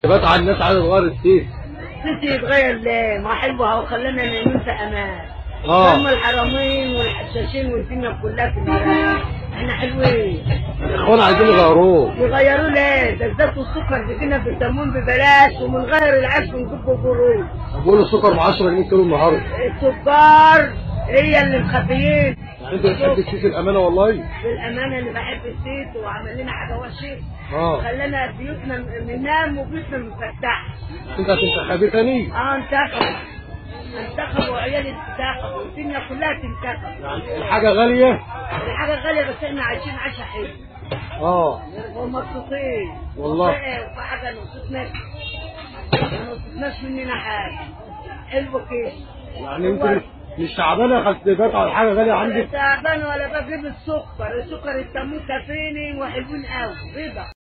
بات على الناس عايز تغير السيس نسي يتغير ليه ما حلوها وخلانا نايمين في امان اه. هم الحرامين والحشاشين والدنيا كلها في النار احنا حلوين الاخوان عايزين يغيروه يغيروا ليه ده الزيت والسكر بيجينا بالتموين ببلاش ومنغير العيش ونجيب قروش بيقولوا السكر ب 10 جنيه كيلو النهارده السكر هي اللي مخبيين يعني انت بتحب السيس الامانه والله بالامانه اللي بحب الزيت وعمل لنا حاجه وحشه اه خلانا بيوتنا بننام وبيوتنا مفتحه انت هتنتخبي تاني اه انتخبوا انتخبوا عيالي انتخبوا الدنيا كلها تنتخب يعني الحاجه غاليه الحاجة غالية بس احنا عايشين عيشة حلوة اه ومبسوطين والله. وفي حاجة نقصتناش ما نقصتناش مننا حاجة حلو كده يعني انت مش- مش تعبانه خدت بات على حاجه غاليه عندك تعبان ولا بجيب السكر السكر التموت كافيني وحلوين قوي رضا